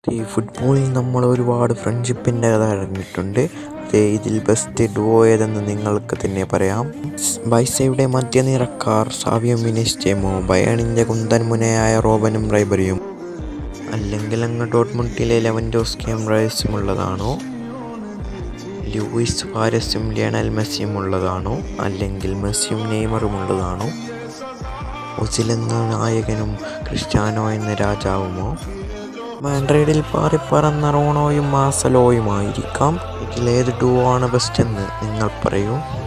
ഈ ഫുട്ബോളിൽ നമ്മൾ ഒരുപാട് ഫ്രണ്ട്ഷിപ്പിൻ്റെ കഥ അറിഞ്ഞിട്ടുണ്ട് ദേ ഇതിൽ ബെസ്റ്റ് ഡുവോ ഏതെന്ന് നിങ്ങൾക്ക് തന്നെ പറയാം ബൈസയുടെ മധ്യനിരക്കാർ സാവിയോ മിനിസ്റ്റേമോ ബയണിൻ്റെ കുന്തൻ മുനയായ റോബനും റൈബറിയും അല്ലെങ്കിൽ അങ്ങ് ഡോട്ട്മുണ്ടിലെ ലെവൻഡോസ്കിയും റൈസും ഉള്ളതാണോ ലൂയിസ് ഫാരസും ലിയണൽ മെസ്സിയും ഉള്ളതാണോ അല്ലെങ്കിൽ മെസ്സിയും നെയ്മറും ഉള്ളതാണോ ഒസിൽ എന്ന നായകനും ക്രിസ്ത്യാനോ എന്ന രാജാവുമോ മാൻഡ്രിഡിൽ പാറിപ്പറന്ന റോണോയും മാസലോയുമായിരിക്കാം ഇതിലേത് ഡുവോ ആണ് ബെസ്റ്റ് എന്ന് നിങ്ങൾ പറയൂ